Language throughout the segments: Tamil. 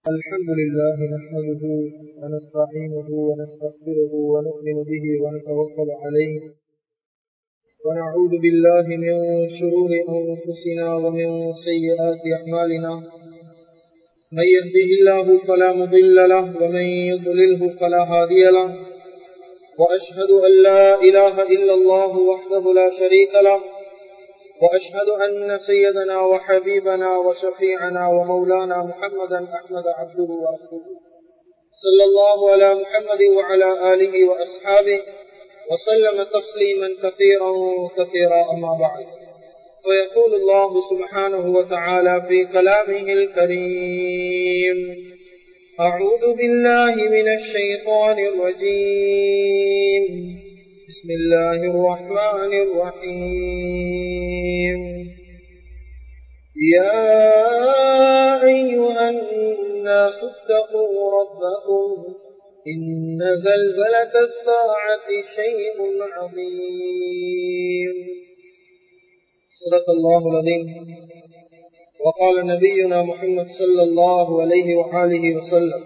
الحمد لله نحمده ونستعينه ونستغفره ونؤمن به ونتوكل عليه ونعوذ بالله من شرور أنفسنا ومن سيئات أعمالنا من يهده الله فلا مضل له ومن يضلله فلا هادي له وأشهد أن لا إله إلا الله وحده لا شريك له وأشهد أن سيدنا وحبيبنا وشفيعنا ومولانا محمدا أحمد عبده ورسوله صلى الله على محمد وعلى آله وأصحابه وسلم تسليما كثيرا كثيرا أما بعد ويقول الله سبحانه وتعالى في كلامه الكريم أعوذ بالله من الشيطان الرجيم بسم الله الرحمن الرحيم يا أيها الناس اتقوا ربكم إن زلزلة الساعة شيء عظيم صدق الله العظيم وقال نبينا محمد صلى الله عليه وآله وسلم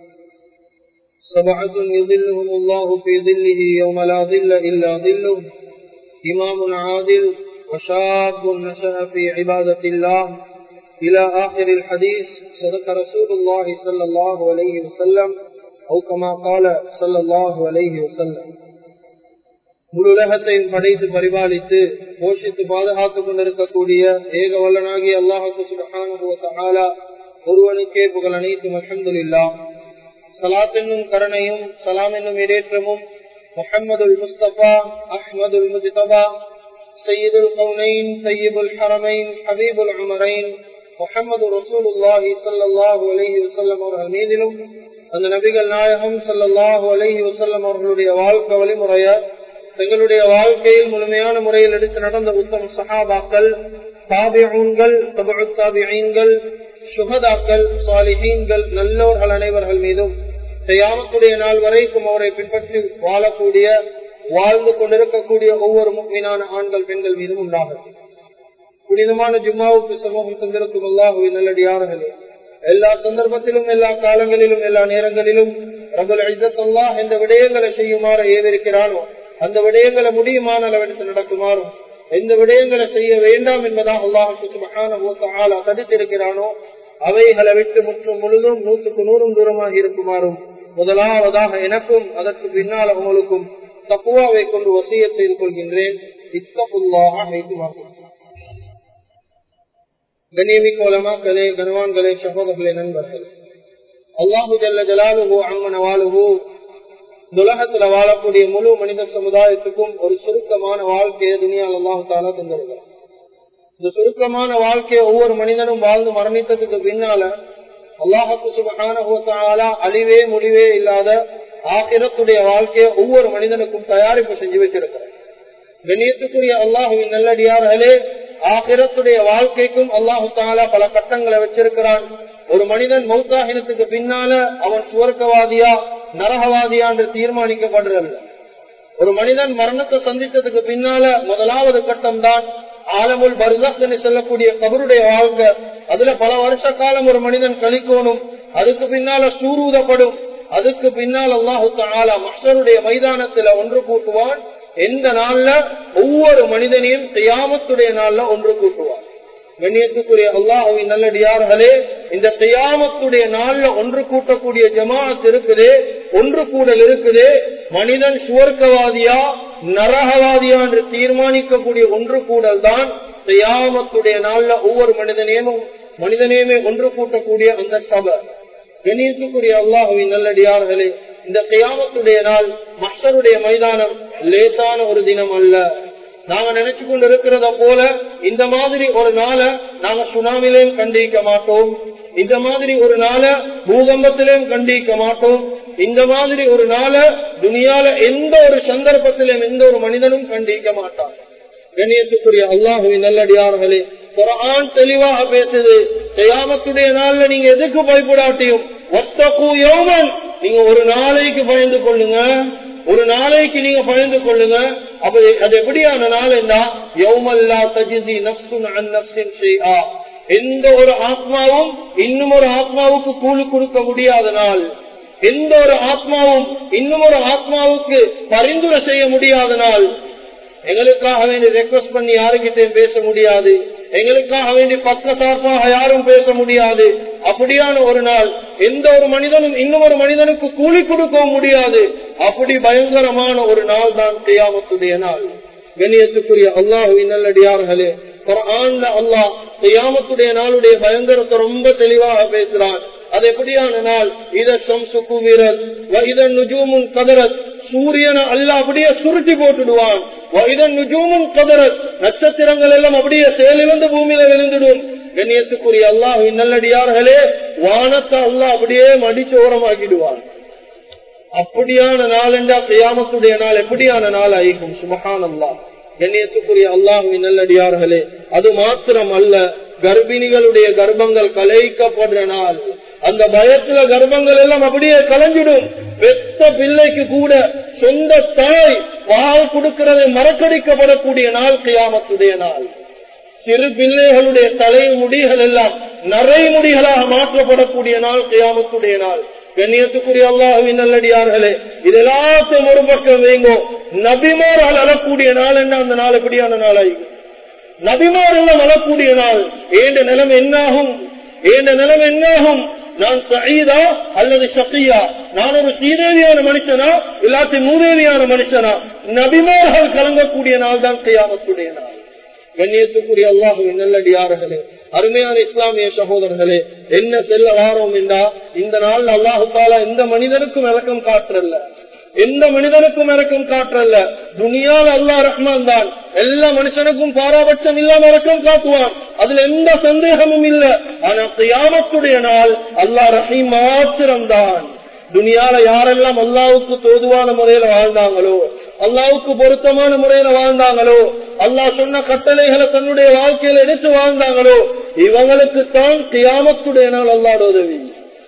سبعة يظلهم الله في ظله يوم لا ظل إلا ظله إمام عادل وشاب نشأ في عبادة الله إلى آخر الحديث صدق رسول الله صلى الله عليه وسلم أو كما قال صلى الله عليه وسلم முழு உலகத்தையும் படைத்து பரிபாலித்து போஷித்து பாதுகாத்துக் கொண்டிருக்கக்கூடிய ஏக வல்லனாகி அல்லாஹுக்கு சுபகான ஒருவனுக்கே புகழ் அனைத்தும் அஹமதுல்லா சலாத் என்னும் கருணையும் சலாம் என்னும் இடேற்றமும் முஹம்மதுல் முஸ்தபா அஹ்மதுல் முஜிதபா சையீதுல் கவுனைன் சையீபுல் ஹரமைன் ஹபீபுல் உமரைன் முஹம்மது ரசூலுல்லாஹி ஸல்லல்லாஹு அலைஹி வஸல்லம் அவர்கள் மீதிலும் அந்த நபிகள் நாயகம் ஸல்லல்லாஹு அலைஹி வஸல்லம் அவர்களுடைய வாழ்க்கை வழிமுறைய தங்களுடைய வாழ்க்கையில் முழுமையான முறையில் எடுத்து நடந்த உத்தம சஹாபாக்கள் தாபிஊன்கள் தபு தாபியீன்கள் சுகதாக்கள் சாலிஹீன்கள் நல்லோர்கள் அனைவர்கள் மீதும் செய்யாமக்கூடிய நாள் வரைக்கும் அவரை பின்பற்றி வாழக்கூடிய வாழ்ந்து கொண்டிருக்கக்கூடிய ஒவ்வொரு முக்மீனான ஆண்கள் பெண்கள் மீதும் உண்டாகும் புனிதமான ஜும்மாவுக்கு சமூகம் தந்திருக்கும் அல்லாஹுவின் நல்லடியார்களே எல்லா சந்தர்ப்பத்திலும் எல்லா காலங்களிலும் எல்லா நேரங்களிலும் ரபுல் அல்லாஹ் எந்த விடயங்களை செய்யுமாறு ஏவிருக்கிறானோ அந்த விடயங்களை முடியுமான அளவெடுத்து நடக்குமாறும் எந்த விடயங்களை செய்ய வேண்டாம் என்பதாக அல்லாஹு தடுத்திருக்கிறானோ அவைகளை விட்டு முற்றும் முழுதும் நூற்றுக்கு நூறும் தூரமாக இருக்குமாறும் முதலாவதாக எனக்கும் அதற்கு பின்னால் அவங்களுக்கும் தப்புவாவை கொண்டு வசிய செய்து கொள்கின்றேன் இத்தப்புல்லாக வைத்துமாக்கும் கண்ணியமிக்கோலமாக்களே கனவான்களே சகோதரர்களே நண்பர்களே அல்லாஹு ஜல்ல ஜலாலுஹோ அம்மன வாழுவோ உலகத்துல வாழக்கூடிய முழு மனித சமுதாயத்துக்கும் ஒரு சுருக்கமான வாழ்க்கையை துணியால் அல்லாஹு தாலா தந்திருக்கிறார் இந்த சுருக்கமான வாழ்க்கையை ஒவ்வொரு மனிதனும் வாழ்ந்து மரணித்ததுக்கு பின்னால அல்லாஹுக்கு சுபகான அழிவே முடிவே இல்லாத ஆக்கிரத்துடைய வாழ்க்கையை ஒவ்வொரு மனிதனுக்கும் தயாரிப்பு செஞ்சு வச்சிருக்கிறார் கண்ணியத்துக்குரிய அல்லாஹுவின் நல்லடியார்களே ஆகிரத்துடைய வாழ்க்கைக்கும் அல்லாஹு தாலா பல கட்டங்களை வச்சிருக்கிறான் ஒரு மனிதன் மௌத்தாகினத்துக்கு பின்னால அவன் சுவர்க்கவாதியா நரகவாதியா என்று தீர்மானிக்கப்படுறது ஒரு மனிதன் மரணத்தை சந்தித்ததுக்கு பின்னால முதலாவது கட்டம் தான் ஆலமுல் பருதன்னு சொல்லக்கூடிய கபருடைய வாழ்க்கை அதுல பல வருஷ காலம் ஒரு மனிதன் கழிக்கணும் அதுக்கு பின்னால சூரூதப்படும் அதுக்கு பின்னால் அல்லாஹு தாலா மஷருடைய மைதானத்துல ஒன்று கூட்டுவான் எந்த நாள்ல ஒவ்வொரு மனிதனையும் தியாமத்துடைய நாள்ல ஒன்று கூட்டுவார் கண்ணியத்துக்குரிய அல்லாஹுவின் நல்லடியார்களே இந்த தியாமத்துடைய நாள்ல ஒன்று கூட்டக்கூடிய ஜமாத் இருக்குது ஒன்று கூடல் இருக்குது மனிதன் சுவர்க்கவாதியா நரகவாதியா என்று தீர்மானிக்கக்கூடிய ஒன்று கூடல் தான் தியாமத்துடைய நாள்ல ஒவ்வொரு மனிதனையும் மனிதனையுமே ஒன்று கூட்டக்கூடிய அந்த சபை கண்ணியத்துக்குரிய அல்லாஹுவின் நல்லடியார்களே இந்த கியாமத்துடைய நாள் மஷருடைய மைதானம் லேசான ஒரு தினம் அல்ல நாங்க நினைச்சு கொண்டு இருக்கிறத போல இந்த மாதிரி ஒரு நாளை நாங்க சுனாமிலையும் கண்டிக்க மாட்டோம் இந்த மாதிரி ஒரு நாளை பூகம்பத்திலையும் கண்டிக்க மாட்டோம் இந்த மாதிரி ஒரு நாளை துணியால எந்த ஒரு சந்தர்ப்பத்திலும் எந்த ஒரு மனிதனும் கண்டிக்க மாட்டான் கண்ணியத்துக்குரிய அல்லாஹுவின் நல்லடியார்களே குரான் தெளிவாக பேசுது செய்யாமத்துடைய நாள்ல நீங்க எதுக்கு பயப்படாட்டியும் ஒத்தக்கூ யோமன் நீங்க ஒரு நாளைக்கு பயந்து கொள்ளுங்க ஒரு நாளைக்கு நீங்க பயந்து கொள்ளுங்க அப்ப அது எப்படியான நாள் என்ன யௌமல்லா தஜிதி நப்சுன் அன் நப்சின் ஷைஆ எந்த ஒரு ஆத்மாவும் இன்னும் ஒரு ஆத்மாவுக்கு கூலி கொடுக்க முடியாத நாள் எந்த ஒரு ஆத்மாவும் இன்னும் ஒரு ஆத்மாவுக்கு பரிந்துரை செய்ய முடியாத நாள் எங்களுக்காக வேண்டி ரெக்வஸ்ட் பண்ணி யாருக்கிட்டையும் பேச முடியாது எங்களுக்காக வேண்டி பக்க சார்பாக யாரும் பேச முடியாது அப்படியான ஒரு நாள் எந்த ஒரு மனிதனும் இன்னும் ஒரு மனிதனுக்கு கூலி கொடுக்கவும் முடியாது அப்படி பயங்கரமான ஒரு நாள் தான் செய்யாமத்துடைய நாள் கண்ணியத்துக்குரிய அல்லாஹுவின் நல்லடியார்களே குரான்ல அல்லாஹ் செய்யாமத்துடைய நாளுடைய பயங்கரத்தை ரொம்ப தெளிவாக பேசுறான் அது எப்படியான நாள் இத சம்சுக்கு வீரர் இதன் நுஜூமுன் கதரத் சூரியனை அல்ல அப்படியே சுருட்டி போட்டுடுவான் இதன் நுஜூமுன் கதரத் நட்சத்திரங்கள் எல்லாம் அப்படியே செயலிழந்து பூமியில விழுந்துடும் கண்ணியத்துக்குரிய அல்லாஹுவின் நல்லடியார்களே வானத்தை அல்லாஹ் அப்படியே மடிச்சு ஓரமாக்கிடுவான் அப்படியான நாள் என்றா செய்யாமத்துடைய நாள் எப்படியான நாள் ஆயிக்கும் சுமகான் அல்லா கண்ணியத்துக்குரிய அல்லாஹுவின் நல்லடியார்களே அது மாத்திரம் அல்ல கர்ப்பிணிகளுடைய கர்ப்பங்கள் கலைக்கப்படுற நாள் அந்த பயத்துல கர்ப்பங்கள் எல்லாம் அப்படியே கலைஞ்சிடும் பெத்த பிள்ளைக்கு கூட சொந்த தாய் பால் கொடுக்கிறதை மறக்கடிக்கப்படக்கூடிய நாள் கியாமத்துடைய நாள் சிறு பிள்ளைகளுடைய தலை முடிகள் எல்லாம் நரை முடிகளாக மாற்றப்படக்கூடிய நாள் கியாமத்துடைய நாள் கண்ணியத்துக்குரிய அல்லாஹுவின் நல்லடியார்களே இது எல்லாத்தையும் ஒரு பக்கம் வைங்கோ நபிமாரால் அழக்கூடிய நாள் என்ன அந்த நாள் எப்படியான நாளாகும் நபிமார் எல்லாம் அழக்கூடிய நாள் ஏண்ட நிலம் என்னாகும் ஏண்ட நிலம் என்னாகும் நான் சயீதா அல்லது சக்கியா நான் ஒரு சீதேவியான மனுஷனா இல்லாட்டி மூதேவியான மனுஷனா நபிமார்கள் கலங்கக்கூடிய நாள் தான் கையாமத்துடைய நாள் கண்ணியத்துக்குரிய அல்லாஹுவின் நல்லடியார்களே அருமையான இஸ்லாமிய சகோதரர்களே என்ன செல்ல வாரோம் என்றா இந்த நாள் அல்லாஹு தாலா எந்த மனிதனுக்கும் இறக்கம் காற்றல்ல எந்த மனிதனுக்கும் இறக்கம் காற்றல்ல துனியால் அல்லா ரஹ்மான் தான் எல்லா மனுஷனுக்கும் பாராபட்சம் இல்லாம இறக்கம் காட்டுவான் அதுல எந்த சந்தேகமும் இல்ல ஆனா கியாமத்துடைய நாள் அல்லா ரஹீம் மாத்திரம்தான் துனியால யாரெல்லாம் அல்லாவுக்கு தோதுவான முறையில வாழ்ந்தாங்களோ அல்லாவுக்கு பொருத்தமான முறையில வாழ்ந்தாங்களோ அல்லாஹ் சொன்ன கட்டளைகளை தன்னுடைய வாழ்க்கையில எடுத்து வாழ்ந்தாங்களோ இவங்களுக்கு தான் கியாமத்துடைய நாள் அல்லாட உதவி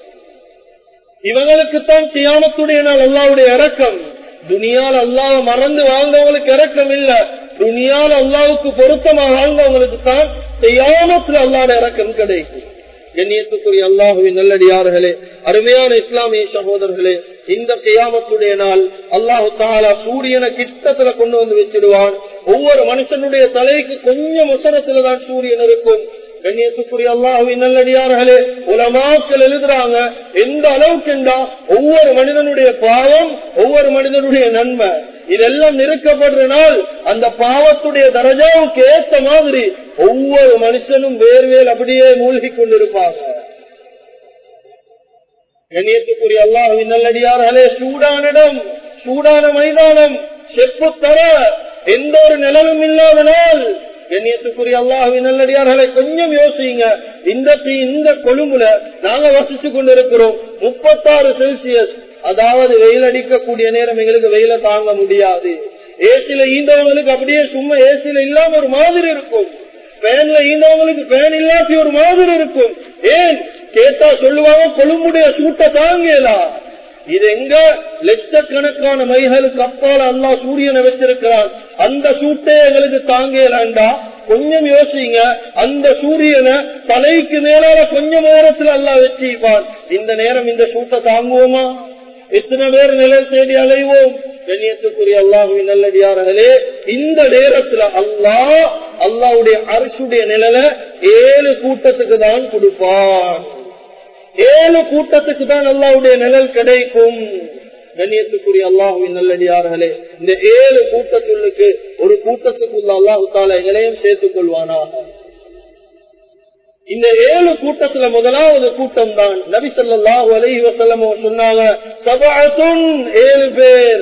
இவங்களுக்குத்தான் கியாமத்துடைய நாள் அல்லாவுடைய இறக்கம் துனியால் அல்லாஹ் மறந்து வாழ்ந்தவங்களுக்கு இறக்கம் இல்ல துனியால் அல்லாவுக்கு பொருத்தமா வாழ்ந்தவங்களுக்கு தான் கியாமத்துல அல்லாட இறக்கம் கிடைக்கும் கண்ணியத்துக்குரிய அல்லாஹுவின் நல்லடியார்களே அருமையான இஸ்லாமிய சகோதரர்களே இந்த கியாமத்துடைய நாள் அல்லாஹு தாலா சூரியனை கிட்டத்துல கொண்டு வந்து வச்சிடுவான் ஒவ்வொரு மனுஷனுடைய தலைக்கு கொஞ்சம் உசரத்துல தான் சூரியன் இருக்கும் கண்ணியத்துக்குரிய அல்லாஹுவின் நல்லடியார்களே உலமாக்கள் எழுதுறாங்க எந்த அளவுக்கு என்றா ஒவ்வொரு மனிதனுடைய பாவம் ஒவ்வொரு மனிதனுடைய நன்மை இதெல்லாம் நெருக்கப்படுற நாள் அந்த பாவத்துடைய தரஜாவுக்கு ஏத்த மாதிரி ஒவ்வொரு மனுஷனும் வேர்வேல் அப்படியே மூழ்கி கொண்டிருப்பாங்க கண்ணியத்துக்குரிய அல்லாஹுவின் நல்லடியார்களே சூடான இடம் சூடான மைதானம் செப்பு தர எந்த ஒரு நிலவும் இல்லாத நாள் கண்ணியத்துக்குரிய அல்லாஹுவின் நல்லடியார்களை கொஞ்சம் யோசிங்க இந்த தீ இந்த கொழும்புல நாங்க வசிச்சு கொண்டிருக்கிறோம் முப்பத்தாறு செல்சியஸ் அதாவது வெயில் அடிக்கக்கூடிய நேரம் எங்களுக்கு வெயில தாங்க முடியாது ஏசில ஈந்தவங்களுக்கு அப்படியே சும்மா ஏசில இல்லாம ஒரு மாதிரி இருக்கும் பேன்ல ஈந்தவங்களுக்கு பேன் இல்லாட்டி ஒரு மாதிரி இருக்கும் ஏன் கேட்டா சொல்லுவாங்க கொழும்புடைய சூட்டை தாங்கலாம் இது எங்க லட்சக்கணக்கான மைகளுக்கு அப்பால் அல்லா சூரியனை வச்சிருக்கிறான் அந்த சூட்டே எங்களுக்கு தாங்கலாண்டா கொஞ்சம் யோசிங்க அந்த சூரியனை தலைக்கு நேரால கொஞ்சம் நேரத்தில் அல்லா வச்சிருப்பான் இந்த நேரம் இந்த சூட்டை தாங்குவோமா எத்தனை பேர் நிழல் தேடி அலைவோம் கண்ணியத்துக்குரிய அல்லாஹுவின் நல்லடியார்களே இந்த நேரத்துல அல்லாஹ் அல்லாவுடைய அரசுடைய நிழலை ஏழு கூட்டத்துக்கு தான் கொடுப்பான் ஏழு கூட்டத்துக்கு தான் அல்லாவுடைய நிழல் கிடைக்கும் கண்ணியத்துக்குரிய அல்லாஹுவின் நல்லடியார்களே இந்த ஏழு கூட்டத்துள்ளுக்கு ஒரு கூட்டத்துக்குள்ள அல்லாஹு தால எங்களையும் சேர்த்துக் கொள்வானாக இந்த ஏழு கூட்டத்துல முதலாவது கூட்டம் தான் நபி சொல்லாஹு அலஹி வசல்லம் சொன்னாங்க சபாத்துன் ஏழு பேர்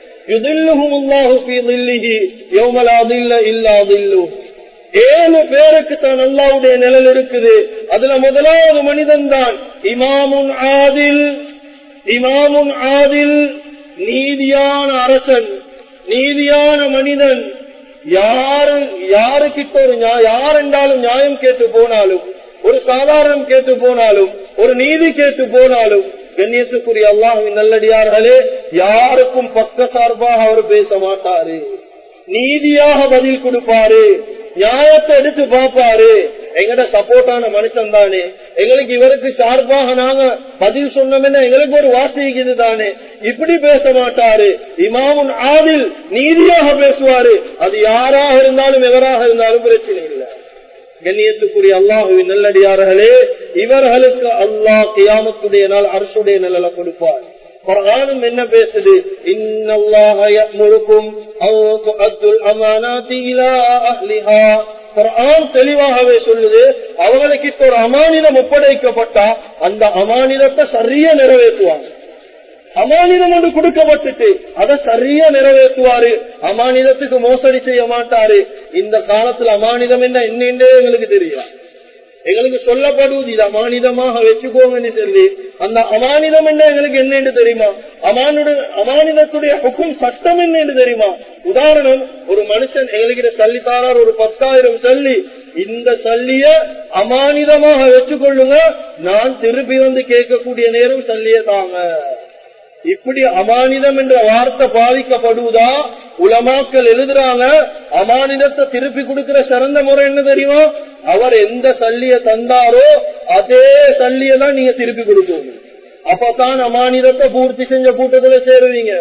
ஏழு பேருக்கு தான் அல்லாவுடைய நிழல் இருக்குது அதுல முதலாவது மனிதன் தான் இமாமுன் ஆதில் இமாமுன் ஆதில் நீதியான அரசன் நீதியான மனிதன் யாரு யாருக்கிட்ட ஒரு யார் என்றாலும் நியாயம் கேட்டு போனாலும் ஒரு சாதாரணம் கேட்டு போனாலும் ஒரு நீதி கேட்டு போனாலும் கண்ணியத்துக்குரிய அல்லாஹின் நல்லடியார்களே யாருக்கும் பக்க சார்பாக அவர் பேச மாட்டாரு நீதியாக பதில் கொடுப்பாரு நியாயத்தை எடுத்து பார்ப்பாரு எங்கட சப்போர்ட்டான மனுஷன் தானே எங்களுக்கு இவருக்கு சார்பாக நாங்க பதில் சொன்னோம்னா எங்களுக்கு ஒரு வாசிக்குது தானே இப்படி பேச மாட்டாரு இமாமுன் ஆதில் நீதியாக பேசுவாரு அது யாராக இருந்தாலும் எவராக இருந்தாலும் பிரச்சனை இல்லை கண்ணியத்துக்குரிய அல்லாஹுவின் நல்லடியார்களே இவர்களுக்கு அல்லாஹ் கியாமத்துடைய நாள் அரசுடைய நிழலை கொடுப்பார் குரானும் என்ன பேசுது இன்னல்லாஹ யஅமுருக்கும் அன் துஅத்துல் அமானாத்தி இலா அஹ்லிஹா குர்ஆன் தெளிவாகவே சொல்லுது அவர்களுக்கு ஒரு அமானிதம் ஒப்படைக்கப்பட்டா அந்த அமானிதத்தை சரியா நிறைவேற்றுவாங்க அமானிதம் ஒன்று கொடுக்கப்பட்டுட்டு அதை சரியா நிறைவேற்றுவாரு அமானிதத்துக்கு மோசடி செய்ய மாட்டாரு இந்த காலத்துல அமானிதம் என்ன என்னென்றே எங்களுக்கு தெரியும் எங்களுக்கு சொல்லப்படுவது இது அமானிதமாக வச்சுக்கோங்கன்னு சொல்லி அந்த அமானிதம் என்ன எங்களுக்கு என்னன்னு தெரியுமா அமானுடைய அமானிதத்துடைய ஹுக்கும் சட்டம் என்னன்னு தெரியுமா உதாரணம் ஒரு மனுஷன் எங்களுக்கு சல்லி தாரார் ஒரு பத்தாயிரம் சல்லி இந்த சல்லிய அமானிதமாக வச்சுக்கொள்ளுங்க நான் திருப்பி வந்து கேட்கக்கூடிய நேரம் சல்லிய தாங்க இப்படி அமானிதம் என்ற வார்த்தை பாதிக்கப்படுவதா உலமாக்கள் எழுதுறாங்க அமானிதத்தை திருப்பி கொடுக்கிற சிறந்த முறை என்ன தெரியுமா அவர் எந்த சல்லிய தந்தாரோ அதே சல்லிய தான் நீங்க திருப்பி கொடுக்கணும் அப்பதான் அமானிதத்தை பூர்த்தி செஞ்ச கூட்டத்துல சேருவீங்க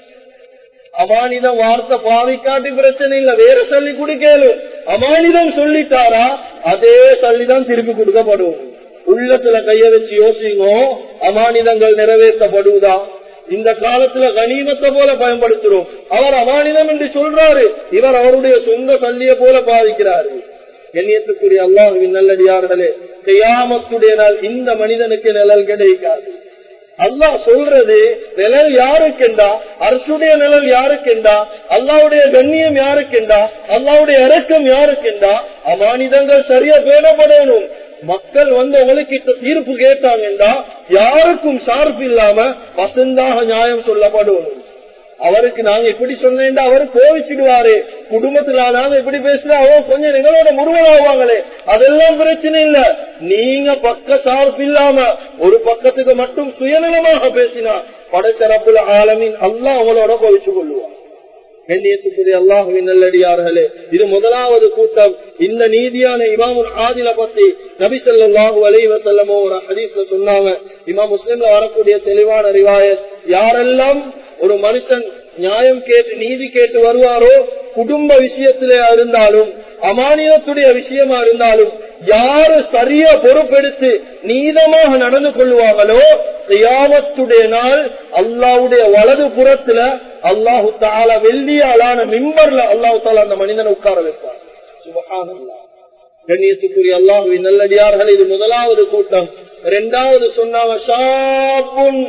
அமானிதம் வார்த்தை பாவிக்காட்டி பிரச்சனை இல்ல வேற சல்லி குடிக்கலும் அமானிதம் சொல்லிட்டாரா அதே சல்லிதான் திருப்பி கொடுக்கப்படும் உள்ளத்துல கைய வச்சு யோசிங்கோ அமானிதங்கள் நிறைவேற்றப்படுவதா இந்த காலத்துல கனிமத்தை போல பயன்படுத்துறோம் அவர் அமானிதம் என்று சொல்றாரு இவர் அவருடைய சொந்த சல்லிய போல பாதிக்கிறாரு கண்ணியத்துக்குரிய அல்லாஹுவின் நல்லடியார்களே கையாமத்துடைய நாள் இந்த மனிதனுக்கு நிழல் கிடைக்காது அல்லாஹ் சொல்றது நிழல் யாருக்கெண்டா அரசுடைய நிழல் யாருக்கெண்டா அல்லாவுடைய கண்ணியம் யாருக்கெண்டா அல்லாவுடைய இறக்கம் யாருக்கெண்டா அமானிதங்கள் சரியா பேணப்படணும் மக்கள் வந்து உங்களுக்கு தீர்ப்பு கேட்டாங்கன்றா யாருக்கும் சார்பு இல்லாம வசந்தாக நியாயம் சொல்லப்படும் அவருக்கு நாங்க இப்படி சொன்னேன்டா அவர் கோவிச்சிடுவாரு குடும்பத்துல நாங்க இப்படி பேசுறா அவன் கொஞ்சம் எங்களோட முருகலாவாங்களே அதெல்லாம் பிரச்சனை இல்ல நீங்க பக்க சார்பு இல்லாம ஒரு பக்கத்துக்கு மட்டும் சுயநலமாக பேசினா படைத்தரப்புல ஆலமின் அல்லா அவங்களோட கோவிச்சு கொள்ளுவான் கண்ணியத்துக்குரிய அல்லாஹுவின் நல்லடியார்களே இது முதலாவது கூட்டம் இந்த நீதியான இமாமுல் ஆதில பத்தி நபி சொல்லாஹு அலைவ செல்லமோ ஒரு ஹதீஸ்ல சொன்னாங்க இமாம் முஸ்லிம்ல வரக்கூடிய தெளிவான ரிவாயத் யாரெல்லாம் ஒரு மனுஷன் நியாயம் கேட்டு நீதி கேட்டு வருவாரோ குடும்ப விஷயத்திலே இருந்தாலும் அமானியத்துடைய விஷயமா இருந்தாலும் யாரு சரியா பொறுப்பெடுத்து நீதமாக நடந்து கொள்வாங்களோ தியாமத்துடைய நாள் அல்லாவுடைய வலது புறத்துல அல்லாஹு தாலா வெள்ளியாலான மிம்பர்ல அல்லாஹு தாலா அந்த மனிதனை உட்கார வைப்பார் சுபகானல்லா கண்ணியத்துக்குரிய அல்லாஹுவின் நல்லடியார்கள் இது முதலாவது கூட்டம் இரண்டாவது சொன்னாங்க ஷாப்புன்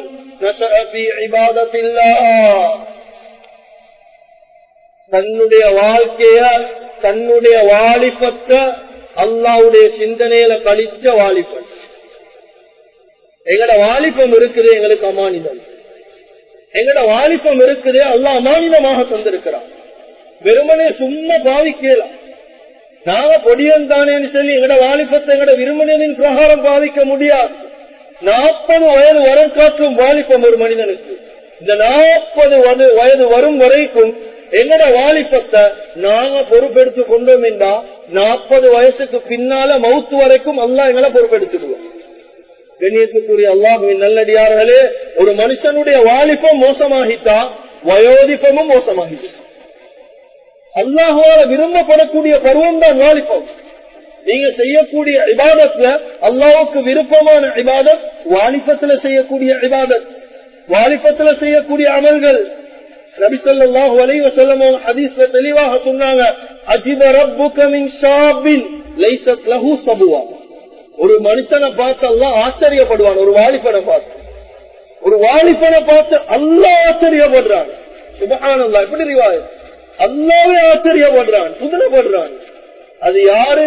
தன்னுடைய வாழ்க்கைய தன்னுடைய வாலிபத்தை அல்லாவுடைய சிந்தனையில கழிச்ச வாலிபன் எங்கட வாலிபம் இருக்குது எங்களுக்கு அமானிதம் எங்கட வாலிபம் இருக்குது அல்லா அமானிதமாக தந்திருக்கிறான் வெறுமனே சும்மா பாவிக்கலாம் நாங்க பொடியன் தானேன்னு சொல்லி எங்கட வாலிபத்தை எங்கட விரும்பினின் பிரகாரம் பாதிக்க முடியாது நாற்பது வயது வரம் காட்டும் வாலிபம் ஒரு மனிதனுக்கு இந்த நாற்பது வயது வரும் வரைக்கும் எங்கட வாலிபத்தை நாங்க பொறுப்பெடுத்து கொண்டோம் என்றா நாற்பது வயசுக்கு பின்னால மவுத்து வரைக்கும் அல்லா எங்களை பொறுப்பெடுத்துக்குவோம் கண்ணியத்துக்குரிய அல்லாஹுவின் நல்லடியார்களே ஒரு மனுஷனுடைய வாலிபம் மோசமாகிட்டா வயோதிபமும் மோசமாகிட்டு அல்லாஹால விரும்பப்படக்கூடிய பருவம் தான் வாலிபம் நீங்க செய்யக்கூடிய இபாதத்துல அல்லாவுக்கு விருப்பமான இபாதத் வாலிபத்துல செய்யக்கூடிய இபாதத் வாலிபத்துல செய்யக்கூடிய அமல்கள் நபிசல்லாஹு அலைவ செல்லமோ ஹதீஸ்ல தெளிவாக சொன்னாங்க அஜித ரப்புக மின் ஷாபின் லைசத் லஹு சபுவா ஒரு மனுஷனை பார்த்து எல்லாம் ஆச்சரியப்படுவான் ஒரு வாலிபனை பார்த்து ஒரு வாலிபனை பார்த்து அல்லா ஆச்சரியப்படுறான் சுபகானல்லா எப்படி ரிவாய் அல்லாவே ஆச்சரியப்படுறான் புதுனப்படுறான் அது யாரு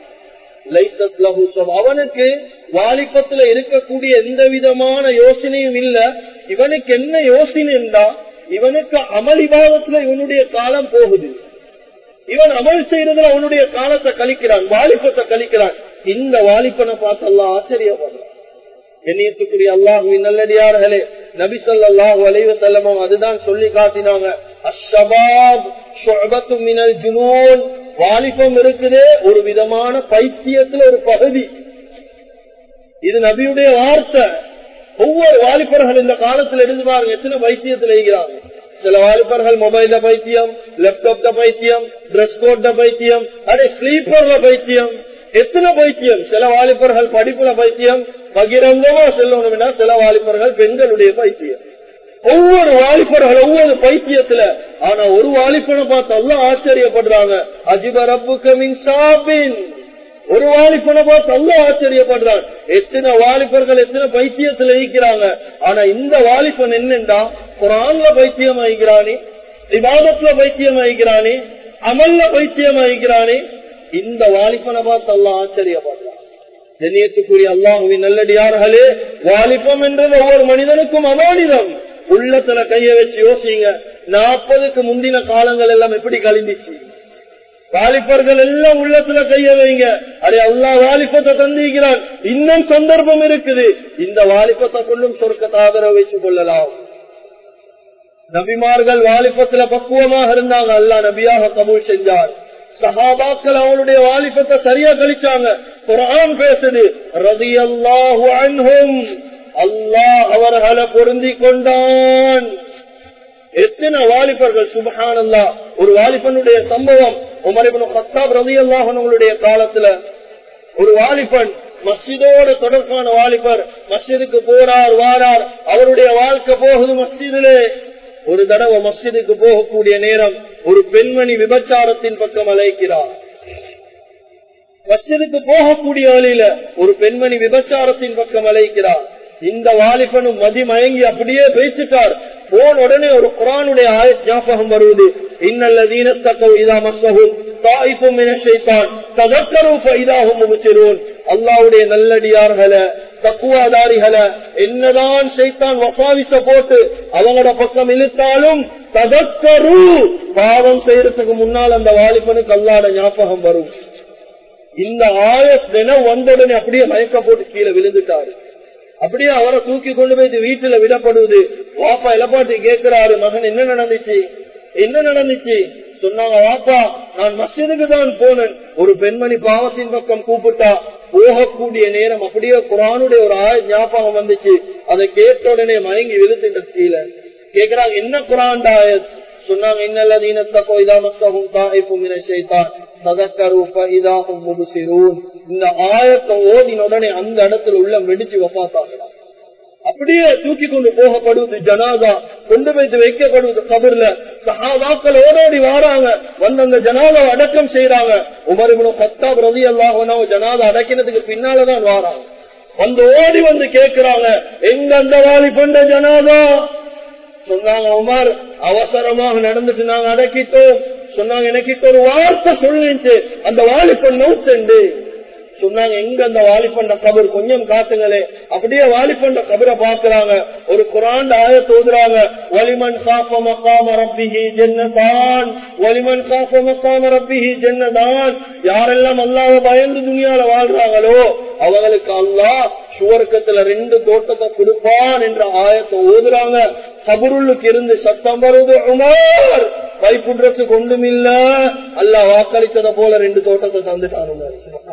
அவனுக்கு வாலிபத்துல இருக்கக்கூடிய எந்த விதமான யோசனையும் இல்ல இவனுக்கு என்ன யோசனைண்டா இவனுக்கு அமளிபாவத்துல இவனுடைய காலம் போகுது இவன் அமல் செய்யறதுல அவனுடைய காலத்தை கழிக்கிறான் வாலிபத்தை கழிக்கிறான் இந்த வாலிபனை பார்த்து எல்லாம் ஆச்சரியப்படுறான் எண்ணியத்துக்குரிய அல்லாஹுவின் நல்லடியார்களே நபி சொல்லாஹு அலைவ செல்லமும் அதுதான் சொல்லி காட்டினாங்க அஷபாப் மினல் ஜுனூன் வாலிபம் இருக்குதே ஒரு விதமான பைத்தியத்துல ஒரு பகுதி இது நபியுடைய வார்த்தை ஒவ்வொரு வாலிபர்கள் இந்த காலத்துல இருந்து பாருங்க எத்தனை பைத்தியத்துல இருக்கிறாங்க சில வாலிபர்கள் மொபைல்ல பைத்தியம் லேப்டாப்ல பைத்தியம் டிரெஸ் கோட்ல பைத்தியம் அதே ஸ்லீப்பர்ல பைத்தியம் எத்தனை பைத்தியம் சில வாலிபர்கள் படிப்புல பைத்தியம் பகிரங்கமா செல்லணும்னா சில வாலிபர்கள் பெண்களுடைய பைத்தியம் ஒவ்வொரு வாலிபர்கள் ஒவ்வொரு பைத்தியத்துல ஆனா ஒரு வாலிபனை பார்த்து எல்லாம் ஆச்சரியப்படுறாங்க அஜிப ரப்பு கமின் சாபின் ஒரு வாலிபனை பார்த்து அல்ல ஆச்சரியப்படுறான் எத்தனை வாலிபர்கள் எத்தனை பைத்தியத்துல ஈக்கிறாங்க ஆனா இந்த வாலிபன் என்னண்டா குரான்ல பைத்தியம் ஆகிக்கிறானே விவாதத்துல பைத்தியம் ஆகிக்கிறானே அமல்ல பைத்தியம் ஆகிக்கிறானே இந்த வாலிபனை பார்த்து அல்ல ஆச்சரியப்படுறான் ஜெனியத்துக்குரிய அல்லாஹுவின் நல்லடியார்களே வாலிபம் என்றது ஒவ்வொரு மனிதனுக்கும் அமானிதம் உள்ளத்துல கைய வச்சு யோசிங்க நாற்பதுக்கு முந்தின காலங்கள் எல்லாம் எப்படி கழிந்துச்சு வாலிபர்கள் எல்லாம் உள்ளத்துல கைய வைங்க அடே அல்லா வாலிபத்தை தந்திக்கிறான் இன்னும் சந்தர்ப்பம் இருக்குது இந்த வாலிபத்தை கொள்ளும் சொர்க்கத்தை ஆதரவு வைத்துக் கொள்ளலாம் நபிமார்கள் வாலிபத்துல பக்குவமாக இருந்தாங்க அல்லா நபியாக கபூல் செஞ்சார் சஹாபாக்கள் அவனுடைய வாலிபத்தை சரியா கழிச்சாங்க குரான் பேசுது ரதி அல்லாஹு அன்ஹும் அல்லாஹ் அவர்களை பொருந்தி கொண்டான் எத்தனை வாலிபர்கள் சுபஹான் அல்லா ஒரு வாலிபனுடைய சம்பவம் உமரிபன் கத்தாப் ரதி அல்லாஹனுடைய காலத்துல ஒரு வாலிபன் மஸ்ஜிதோட தொடர்பான வாலிபர் மஸ்ஜிதுக்கு போறார் வாரார் அவருடைய வாழ்க்கை போகுது மஸ்ஜிதிலே ஒரு தடவை மஸ்ஜிதுக்கு போகக்கூடிய நேரம் ஒரு பெண்மணி விபச்சாரத்தின் பக்கம் அழைக்கிறார் மஸ்ஜிதுக்கு போகக்கூடிய வழியில ஒரு பெண்மணி விபச்சாரத்தின் பக்கம் அழைக்கிறார் இந்த வாலிபனும் மதி மயங்கி அப்படியே பேசிட்டார் போன் உடனே ஒரு குரானுடைய ஞாபகம் வருவது இன்னல்லதீன தக்கோ இதா மசகும் தாய்ப்பும் நினைச்சான் தகக்கரும் இதாகும் முகச்சிரோன் அல்லாவுடைய நல்லடியார்களை தக்குவாதாரிகளை என்னதான் செய்தான் வசாவிச போட்டு அவங்களோட பக்கம் இழுத்தாலும் தகக்கரு பாவம் செய்யறதுக்கு முன்னால் அந்த வாலிபனுக்கு அல்லாட ஞாபகம் வரும் இந்த ஆயத் தினம் வந்த உடனே அப்படியே மயக்க போட்டு கீழே விழுந்துட்டாரு அப்படியே அவரை தூக்கி கொண்டு போய் வீட்டுல விடப்படுவது வாப்பா இலப்பாட்டி கேட்கிறாரு மகன் என்ன நடந்துச்சு என்ன நடந்துச்சு சொன்னாங்க வாப்பா நான் மசிதுக்கு தான் போனேன் ஒரு பெண்மணி பாவத்தின் பக்கம் கூப்பிட்டா போகக்கூடிய நேரம் அப்படியே குரானுடைய ஒரு ஆய ஞாபகம் வந்துச்சு அதை கேட்ட உடனே மயங்கி விழுத்துட்ட கீழே கேக்குறாங்க என்ன குரான் ஆயத் சொன்னாங்க இன்னல்லதீனத்தக்கோ இதா மஸ்ஸஹும் தாயிஃபும் மின ஷைத்தான் ததக்கரு ஃபஇதாஹும் முப்சிரூன் இந்த ஆயத்தை ஓதின உடனே அந்த இடத்துல உள்ள வெடிச்சு வஃபாத்தாங்கலாம் அப்படியே தூக்கி கொண்டு போகப்படுவது ஜனாதா கொண்டு போய் வைக்கப்படுவது கபர்ல சஹாபாக்கள் ஓடோடி வாராங்க வந்து அந்த ஜனாதாவை அடக்கம் செய்யறாங்க உமருபுரம் பத்தாப் ரதி அல்லாஹ் ஜனாதா அடக்கினதுக்கு பின்னாலதான் வாராங்க வந்து ஓடி வந்து கேட்கிறாங்க எங்க அந்த வாலி பண்ட ஜனாதா சொன்னாங்க உமர் அவசரமாக நடந்துட்டு நாங்க அடக்கிட்டோம் சொன்னாங்க எனக்கு ஒரு வார்த்தை சொல்லிச்சு அந்த வாலிபன் நூத்தண்டு சொன்னாங்க எங்க அந்த வாலிபண்ட கபர் கொஞ்சம் காட்டுங்களே அப்படியே வாலிபண்ட கபரை பாக்குறாங்க ஒரு குரான் ஆய தோதுறாங்க ஒலிமன் காப்ப மக்காம ரப்பிஹி ஜென்னதான் ஒலிமன் காப்ப மக்காம ரப்பிஹி ஜென்னதான் யாரெல்லாம் அல்லாத பயந்து துணியால வாழ்றாங்களோ அவங்களுக்கு அல்லா சுவர்க்கத்துல ரெண்டு தோட்டத்தை கொடுப்பான் என்ற ஆயத்தை ஓதுறாங்க கபருளுக்கு இருந்து சத்தம் வருது உமர் வைப்புன்றதுக்கு ஒன்றுமில்ல அல்ல வாக்களித்ததை போல ரெண்டு தோட்டத்தை தந்துட்டானுங்க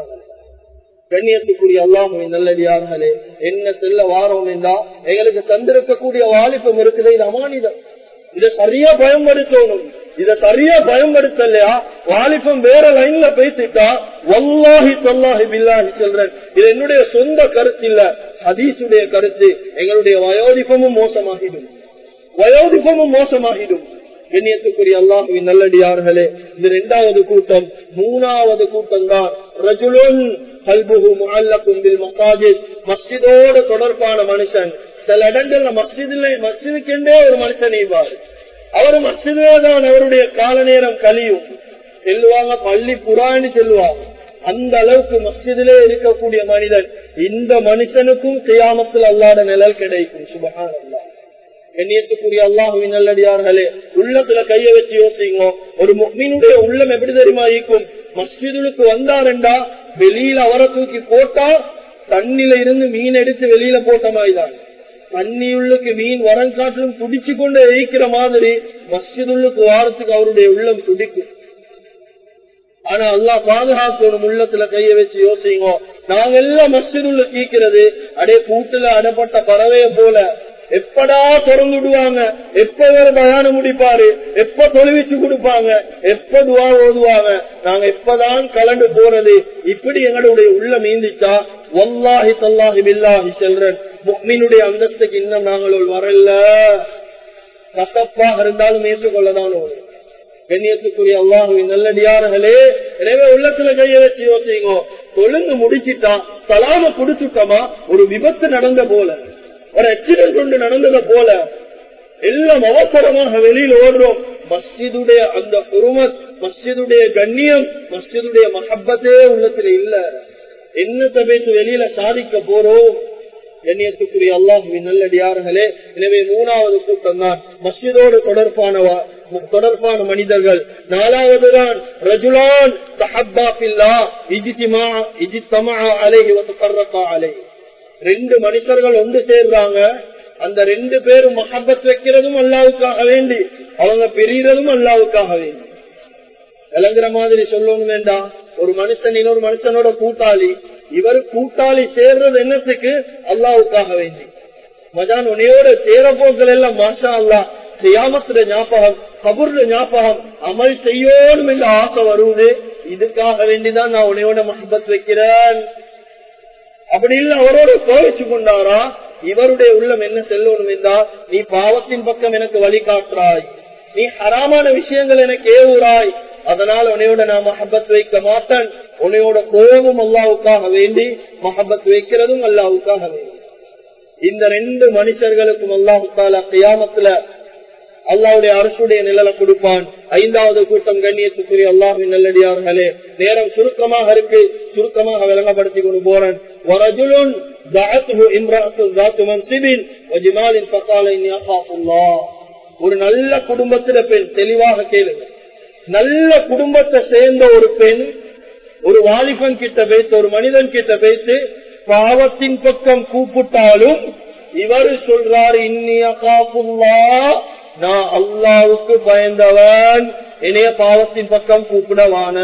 கண்ணியத்துக்குரிய அல்லாமல் நல்லடியார்களே என்ன செல்ல வாரோம் என்றா எங்களுக்கு தந்திருக்கக்கூடிய வாலிப்பம் இருக்குது இது அமானிதம் இதை சரியா பயன்படுத்தணும் இத சரியா பயன்படுத்தலையா வாலிபம் வேற லைன்ல பேசிட்டா வல்லாஹி தொல்லாஹி பில்லாஹி சொல்றேன் இது என்னுடைய சொந்த கருத்து இல்ல ஹதீசுடைய கருத்து எங்களுடைய வயோதிபமும் மோசமாகிடும் வயோதிபமும் மோசமாகிடும் கண்ணியத்துக்குரிய அல்லாஹுவின் நல்லடியார்களே இது இரண்டாவது கூட்டம் மூணாவது கூட்டம் தான் ரஜுலுன் கல்புகு முஅல்லக்கும் மசாஜித் மஸ்ஜிதோடு தொடர்பான மனுஷன் சில இடங்கள்ல மஸ்ஜிதில் மஸ்ஜிதுக்கென்றே ஒரு மனுஷன் இவ்வாறு அவர் மஸ்ஜிதே தான் அவருடைய கால நேரம் கழியும் செல்லுவாங்க பள்ளி புறான்னு செல்லுவாங்க அந்த அளவுக்கு மஸ்ஜிதிலே இருக்கக்கூடிய மனிதன் இந்த மனுஷனுக்கும் செய்யாமத்தில் அல்லாத நிழல் கிடைக்கும் சுபகான் அல்லா கண்ணியத்துக்குரிய அல்லாஹுவின் நல்லடியார்களே உள்ளத்துல கைய வச்சு யோசிங்க ஒரு மீனுடைய உள்ளம் எப்படி தெரியுமா ஈக்கும் மஸ்ஜிதுக்கு வந்தாருண்டா வெளியில அவரை தூக்கி போட்டா தண்ணில இருந்து மீன் எடுத்து வெளியில போட்ட மாதிரிதான் தண்ணி உள்ளுக்கு மீன் வரம் காட்டிலும் துடிச்சு கொண்டு எய்க்கிற மாதிரி மஸ்ஜிதுள்ளுக்கு வாரத்துக்கு அவருடைய உள்ளம் துடிக்கும் ஆனா அல்லா பாதுகாக்கணும் உள்ளத்துல கைய வச்சு யோசிங்க நாங்க எல்லாம் மஸ்ஜிதுள்ள கீக்கிறது அடே கூட்டுல அடப்பட்ட பறவைய போல எப்படா திறந்துடுவாங்க எப்ப வேற பயானம் முடிப்பாரு எப்ப தொழுவிச்சு கொடுப்பாங்க எப்ப துவா ஓதுவாங்க நாங்க எப்பதான் கலந்து போறது இப்படி எங்களுடைய உள்ள மீந்திச்சா வல்லாஹி தல்லாஹி பில்லாஹி செல்றன் முக்மீனுடைய அந்தஸ்துக்கு இன்னும் நாங்கள் வரல கசப்பாக இருந்தாலும் ஏற்றுக்கொள்ளதான் வரும் கண்ணியத்துக்குரிய அல்லாஹுவின் நல்லடியார்களே எனவே உள்ளத்துல கைய வச்சு யோசிங்க தொழுந்து முடிச்சிட்டா சலாம குடிச்சுட்டோமா ஒரு விபத்து நடந்த போல ஒரு ஆக்சிடென்ட் ஒன்று நடந்தத போல எல்லாம் அவசரமாக வெளியில் ஓடுறோம் மஸ்ஜிதுடைய அந்த குருமத் மஸ்ஜிதுடைய கண்ணியம் மஸ்ஜிதுடைய மஹப்பத்தே உள்ளத்துல இல்ல என்னத்தை பேசி வெளியில சாதிக்க போறோம் கண்ணியத்துக்குரிய அல்லாஹுவின் நல்லடியார்களே எனவே மூணாவது கூட்டம் தான் மஸ்ஜிதோடு தொடர்பானவா தொடர்பான மனிதர்கள் நாலாவது தான் ரஜுலான் தஹப்பாபில்லா இஜித்திமா இஜித்தமா அலைஹி வத்துக்கர்ரக்கா அலைஹி ரெண்டு மனுஷர்கள் ஒன்று சேர்றாங்க அந்த ரெண்டு பேரும் மஹபத் வைக்கிறதும் அல்லாவுக்காக வேண்டி அவங்க பிரியறதும் அல்லாவுக்காக வேண்டி விளங்குற மாதிரி சொல்லணும் வேண்டாம் ஒரு மனுஷன் இன்னொரு மனுஷனோட கூட்டாளி இவர் கூட்டாளி சேர்றது என்னத்துக்கு அல்லாவுக்காக வேண்டி மஜான் உனையோட சேர போக்கள் எல்லாம் மாஷா அல்லா செய்யாமத்துல ஞாபகம் கபூர்ல ஞாபகம் அமல் செய்யணும் என்ற ஆசை வருவது இதுக்காக வேண்டிதான் நான் உனையோட மஹபத் வைக்கிறேன் அப்படி இல்ல அவரோட கோவிச்சு கொண்டாரா இவருடைய உள்ளம் என்ன செல்லணும் என்றா நீ பாவத்தின் பக்கம் எனக்கு வழிகாட்டுறாய் நீ ஹராமான விஷயங்கள் எனக்கு ஏவுறாய் அதனால் உனையோட நான் மஹபத் வைக்க மாட்டேன் உனையோட கோபம் அல்லாவுக்காக வேண்டி மஹபத் வைக்கிறதும் அல்லாவுக்காக வேண்டி இந்த ரெண்டு மனுஷர்களுக்கும் அல்லாஹு தாலா கியாமத்துல அல்லாவுடைய அரசுடைய நிழலை கொடுப்பான் ஐந்தாவது கூட்டம் கண்ணியத்துக்குரிய அல்லாஹின் நல்லடியார்களே நேரம் சுருக்கமாக இருக்கு சுருக்கமாக விளங்கப்படுத்தி கொண்டு போறேன் ஒரு நல்ல குடும்பத்தில பெண் தெளிவாக கேளுங்க நல்ல குடும்பத்தை சேர்ந்த ஒரு பெண் ஒரு வாலிபன் கிட்ட வைத்து ஒரு மனிதன் கிட்ட வைத்து பாவத்தின் பக்கம் கூப்பிட்டாலும் இவர் சொல்றாரு இன்னிய காப்புல்லா நான் அல்லாவுக்கு பயந்தவன் இணைய பாவத்தின் பக்கம் கூப்பிடவான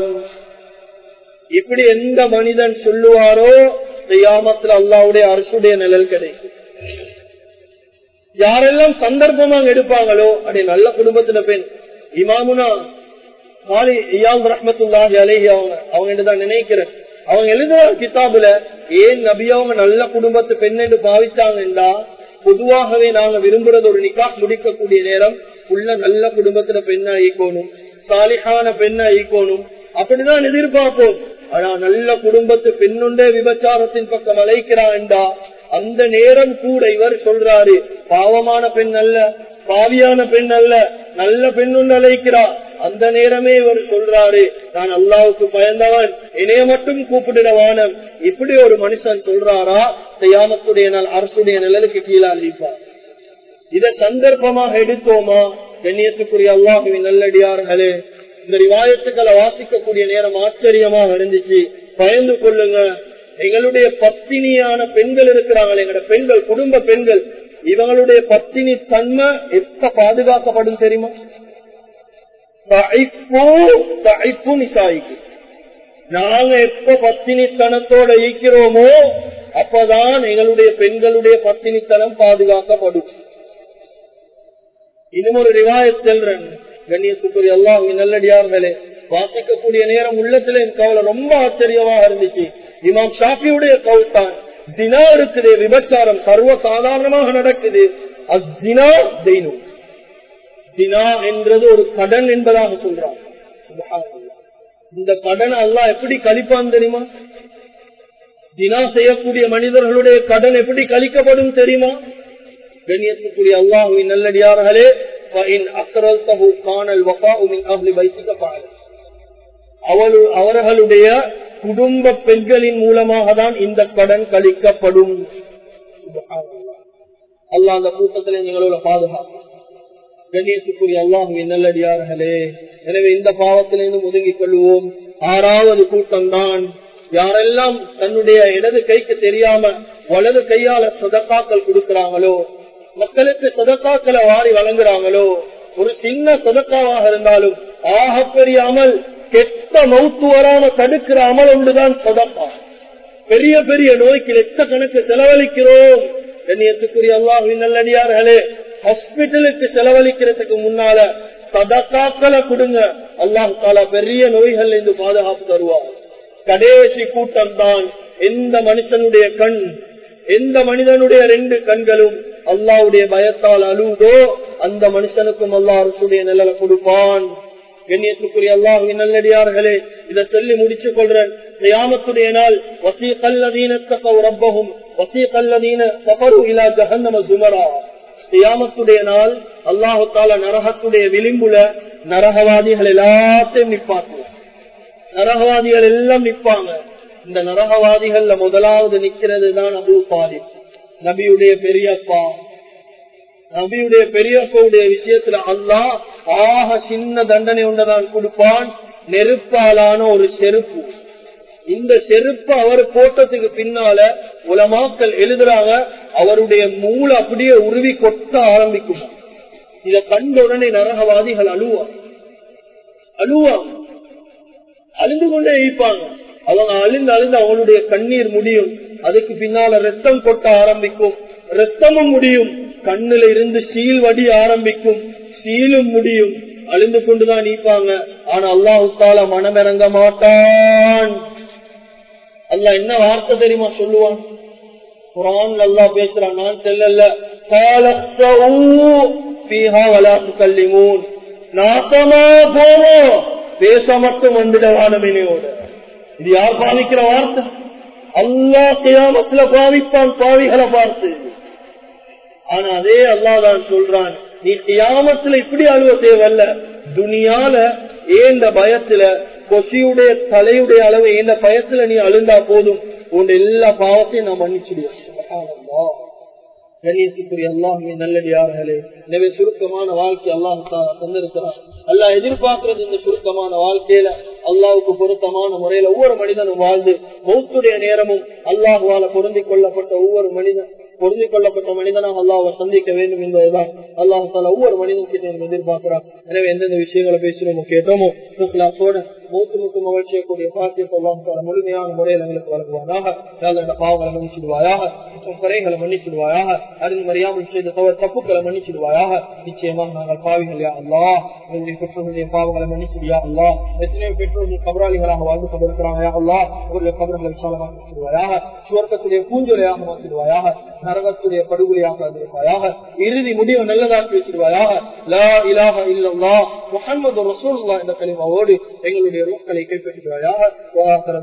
இப்படி எந்த மனிதன் சொல்லுவாரோ செய்யாமத்தில் அல்லாவுடைய அரசுடைய நிழல் கிடைக்கும் யாரெல்லாம் சந்தர்ப்பமாக எடுப்பாங்களோ அப்படி நல்ல குடும்பத்துல பெண் இமாமுனா மாலி இயாம் ரஹமத்துல்லாஹி அலேஹி அவங்க அவங்க தான் நினைக்கிறேன் அவங்க எழுதுற கிதாபுல ஏன் நபி அவங்க நல்ல குடும்பத்து பெண் என்று பாவிச்சாங்கன்றா பொதுவாகவே நாங்க விரும்புறது ஒரு நிக்காக் முடிக்கக்கூடிய நேரம் உள்ள நல்ல குடும்பத்துல பெண்ணா ஈக்கோணும் சாலிகான பெண்ணா ஈக்கோணும் அப்படிதான் எதிர்பார்ப்போம் ஆனா நல்ல குடும்பத்து பெண்ணுண்டே விபச்சாரத்தின் பக்கம் அழைக்கிறான்டா அந்த நேரம் கூட இவர் சொல்றாரு பாவமான பெண் அல்ல பாவியான பெண் அல்ல நல்ல பெண்ணுண்டு அழைக்கிறா அந்த நேரமே இவர் சொல்றாரு நான் அல்லாவுக்கு பயந்தவன் இணைய மட்டும் கூப்பிடுவானம் இப்படி ஒரு மனுஷன் சொல்றாரா செய்யாமத்துடைய நாள் அரசுடைய நிழலுக்கு கீழே அழிப்பார் இத சந்தர்ப்பமாக எடுத்தோமா கண்ணியத்துக்குரிய அல்லாஹுவின் நல்லடியார்களே இந்த ரிவாயத்துக்களை வாசிக்கக்கூடிய நேரம் ஆச்சரியமாக இருந்துச்சு பயந்து கொள்ளுங்க எங்களுடைய பத்தினியான பெண்கள் இருக்கிறாங்களே எங்களோட பெண்கள் குடும்ப பெண்கள் இவங்களுடைய பத்தினி தன்மை எப்ப பாதுகாக்கப்படும் தெரியுமா நாங்க எப்ப பத்தினித்தனத்தோட ஈக்கிறோமோ அப்பதான் எங்களுடைய பெண்களுடைய பத்தினித்தனம் பாதுகாக்கப்படும் இன்னும் ஒரு ரிவாய செல்றன் கண்ணியத்துக்குரிய எல்லாம் நல்லடியார்களே வாசிக்கக்கூடிய நேரம் உள்ளத்துல என் கவலை ரொம்ப ஆச்சரியமா இருந்துச்சு இமாம் ஷாஃபியுடைய கவுல் தான் தினா இருக்குது விபச்சாரம் சர்வ சாதாரணமாக நடக்குது அத்தினா தெய்னு தினா என்றது ஒரு கடன் என்பதாக சொல்றாங்க இந்த கடன் எல்லாம் எப்படி கழிப்பான் தெரியுமா தினா செய்யக்கூடிய மனிதர்களுடைய கடன் எப்படி கழிக்கப்படும் தெரியுமா கண்ணியத்துக்குரிய அல்லாஹுவின் நல்லடியார்களே அவர்களுடைய குடும்ப பெண்களின் மூலமாக தான் இந்த கடன் கழிக்கப்படும் அல்லா அந்த கூட்டத்திலே நீங்களோட பாதுகாப்பு கண்ணியத்துக்குரிய அல்லாஹுவின் நல்லடியார்களே எனவே இந்த பாவத்திலிருந்து ஒதுங்கிக் கொள்வோம் ஆறாவது கூட்டம் தான் யாரெல்லாம் தன்னுடைய இடது கைக்கு தெரியாம வலது கையால சதக்காக்கள் கொடுக்கிறாங்களோ மக்களுக்கு சதக்காக்களை வாரி வழங்குறாங்களோ ஒரு சின்ன சதக்காவாக இருந்தாலும் ஆகப்பெரிய அமல் கெட்ட மௌத்து வராம தடுக்கிற அமல் ஒன்றுதான் சதப்பா பெரிய பெரிய நோய்க்கு லட்சக்கணக்கு செலவழிக்கிறோம் கண்ணியத்துக்குரிய அல்லாஹின் நல்லடியார்களே ஹாஸ்பிட்டலுக்கு செலவழிக்கிறதுக்கு முன்னால சதக்காக்களை கொடுங்க அல்லாஹ் தாலா பெரிய நோய்கள் இருந்து பாதுகாப்பு தருவார் கடைசி கூட்டம் தான் எந்த மனுஷனுடைய கண் எந்த மனிதனுடைய ரெண்டு கண்களும் அல்லாவுடைய பயத்தால் அழுதோ அந்த மனுஷனுக்கும் அல்லாஹ் அரசுடைய நிழலை கொடுப்பான் கண்ணியத்துக்குரிய அல்லாஹின் நல்லடியார்களே இதை சொல்லி முடிச்சு கொள்றேன் கியாமத்துடைய நாள் வசீகல்லதீனத்தகவு ரப்பகும் வசீகல்லதீன சபரு இலா ஜஹன்னம சுமரா கியாமத்துடைய நாள் அல்லாஹு தால நரகத்துடைய விளிம்புல நரகவாதிகள் எல்லாத்தையும் நிப்பாங்க நரகவாதிகள் எல்லாம் நிப்பாங்க இந்த நரகவாதிகள்ல முதலாவது நிக்கிறது தான் அபு பாலி நபியுடைய பெரியப்பா நபியுடைய பெரியப்பாவுடைய விஷயத்துல அல்லாஹ் ஆக சின்ன தண்டனை ஒன்றதான் கொடுப்பான் நெருப்பாலான ஒரு செருப்பு இந்த செருப்பு அவர் போட்டதுக்கு பின்னால உலமாக்கள் எழுதுறாங்க அவருடைய மூளை அப்படியே உருவி கொட்ட ஆரம்பிக்கும் இத கண்ட உடனே நரகவாதிகள் அழுவாங்க அழுவாங்க அழுந்து கொண்டே இருப்பாங்க அவங்க அழிந்து அழிந்து அவனுடைய கண்ணீர் முடியும் அதுக்கு பின்னால ரத்தம் கொட்ட ஆரம்பிக்கும் ரத்தமும் முடியும் கண்ணுல இருந்து சீல் வடி ஆரம்பிக்கும் சீலும் முடியும் அழிந்து கொண்டுதான் நீப்பாங்க ஆனா அல்லாஹுத்தால மனமிறங்க மாட்டான் அல்ல என்ன வார்த்தை தெரியுமா சொல்லுவான் குரான் அல்லா பேசுறான் நான் செல்லல நாசமா போவோம் பேச மட்டும் வந்துட வானமினையோட இது யார் பாவிக்கிற வார்த்தை அல்லா கியாமத்துல பாவிப்பான் பாவிகளை பார்த்து ஆனா அதே அல்லாதான் சொல்றான் நீ கியாமத்துல இப்படி அழுவ தேவையில்ல துனியால ஏந்த பயத்துல கொசியுடைய தலையுடைய அளவு ஏந்த பயத்துல நீ அழுந்தா போதும் உன் எல்லா பாவத்தையும் நான் மன்னிச்சுடுவேன் கணேசுக்குரிய அல்லாஹுமே நல்லடியார்களே எனவே சுருக்கமான வாழ்க்கை அல்லாஹ் தந்திருக்கிறார் அல்லாஹ் எதிர்பார்க்கிறது இந்த சுருக்கமான வாழ்க்கையில அல்லாவுக்கு பொருத்தமான முறையில ஒவ்வொரு மனிதனும் வாழ்ந்து மௌத்துடைய நேரமும் அல்லாஹுவால பொருந்திக் கொள்ளப்பட்ட ஒவ்வொரு மனிதன் பொருந்திக் கொள்ளப்பட்ட மனிதனாக அல்லாஹை சந்திக்க வேண்டும் என்பதுதான் அல்லாஹு தாலா ஒவ்வொரு மனிதன் கிட்ட எதிர்பார்க்கிறான் எனவே எந்தெந்த விஷயங்களை பேசுறோமோ கேட்டோமோ கிளாஸோட மூத்து முத்து மகிழ்ச்சியக்கூடிய பாத்தியத்தை அல்லாஹு தாலா முழுமையான முறையில் எங்களுக்கு வழங்குவாயாக யாழ்ல பாவங்களை மன்னிச்சிடுவாயாக மற்றும் குறைகளை மன்னிச்சிடுவாயாக அறிந்து மறியாமல் செய்த தவறு தப்புக்களை மன்னிச்சிடுவாயாக நிச்சயமாக நாங்கள் பாவிகள் யா அல்லா எங்களுடைய பெற்றோர்களுடைய பாவங்களை மன்னிச்சிடுயா அல்லா எத்தனையோ பெற்றோர்கள் கபராளிகளாக வாழ்ந்து கொண்டிருக்கிறாங்க யா அல்லா அவருடைய கபர்களை விசாலமாக மாற்றிடுவாயாக சுவர்க்கத்துடைய பூஞ்சொலையாக மாற்றிடுவாயாக நரகத்துடைய படுகொலையாக இருப்பாயாக இறுதி முடிவு நல்லதாக பேசிடுவாயாக லா இலாக இல்லல்லா முகமது ரசூல்லா என்ற கலிமாவோடு எங்களுடைய ரோக்களை கைப்பற்றிடுவாயாக